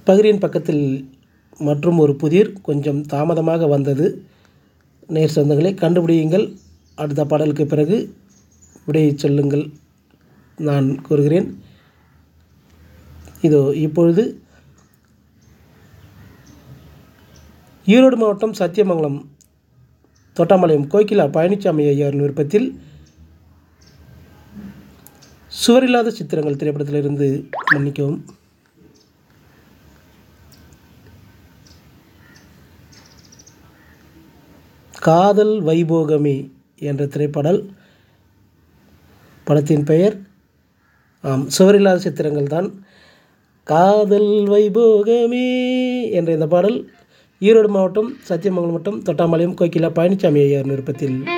பகிரின் பக்கத்தில் மற்றும் ஒரு புதிர் கொஞ்சம் தாமதமாக வந்தது நேர் சொந்தங்களை கண்டுபிடியுங்கள் அடுத்த பாடலுக்கு பிறகு விடையை சொல்லுங்கள் நான் கூறுகிறேன் இதோ இப்பொழுது ஈரோடு மாவட்டம் சத்தியமங்கலம் தோட்டாம்பாளையம் கோகிலா பழனிசாமி ஐயாவின் விருப்பத்தில் சுவரில்லாத சித்திரங்கள் திரைப்படத்திலிருந்து மன்னிக்கவும் காதல் வைபோகமே என்ற திரைப்பாடல் படத்தின் பெயர் ஆம் சுவரில்லாத சித்திரங்கள் தான் காதல் வைபோகமே என்ற இந்த பாடல் ஈரோடு மாவட்டம் சத்தியமங்கலம் மாவட்டம் தொட்டாம்பாளையம் கோகிலா பழனிசாமி ஐயார் விருப்பத்தில்